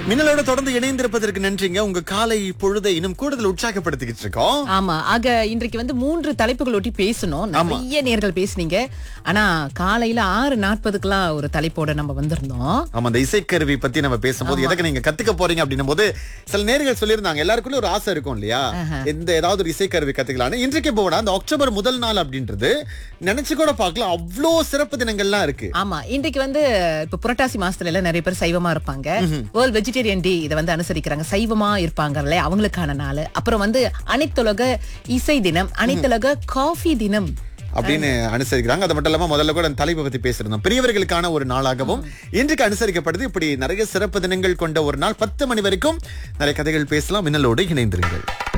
மின்னலோட தொடர்ந்து இணைந்திருப்பதற்கு நன்றிங்க உங்க காலை பொழுதை இன்னும் கூடுதல் உற்சாகப்படுத்திக்கிட்டு இருக்கோம் ஆமா ஆக இன்றைக்கு வந்து மூன்று தலைப்புகள் ஒட்டி பேசணும் நிறைய நேர்கள் பேசுனீங்க ஆனா காலையில ஆறு நாற்பதுக்கெல்லாம் ஒரு தலைப்போட நம்ம வந்திருந்தோம் ஆமா அந்த இசைக்கருவி பத்தி நம்ம பேசும்போது எதற்கு நீங்க கத்துக்க போறீங்க அப்படின்னும் போது சில நேர்கள் சொல்லியிருந்தாங்க எல்லாருக்குள்ள ஒரு ஆசை இருக்கும் இல்லையா எந்த ஏதாவது ஒரு இசைக்கருவி கத்துக்கலாம்னு இன்றைக்கே போனா அந்த அக்டோபர் முதல் நாள் அப்படின்றது நினைச்சு கூட பார்க்கலாம் அவ்வளோ சிறப்பு தினங்கள்லாம் இருக்கு ஆமா இன்றைக்கு வந்து இப்ப புரட்டாசி மாசத்துல எல்லாம் நிறைய பேர் சைவமா இருப்பாங்க வேர்ல்ட் வெஜிடேரியன் டே இதை வந்து அனுசரிக்கிறாங்க சைவமா இருப்பாங்கல்ல அவங்களுக்கான நாள் அப்புறம் வந்து அனைத்துலக இசை தினம் அனைத்துலக காஃபி தினம் அப்படின்னு அனுசரிக்கிறாங்க அது மட்டும் இல்லாம முதல்ல கூட அந்த தலைப்பை பத்தி பேசியிருந்தோம் பெரியவர்களுக்கான ஒரு நாளாகவும் இன்றைக்கு அனுசரிக்கப்படுது இப்படி நிறைய சிறப்பு தினங்கள் கொண்ட ஒரு நாள் பத்து மணி வரைக்கும் நிறைய கதைகள் பேசலாம் மின்னலோடு இணைந்திருங்கள்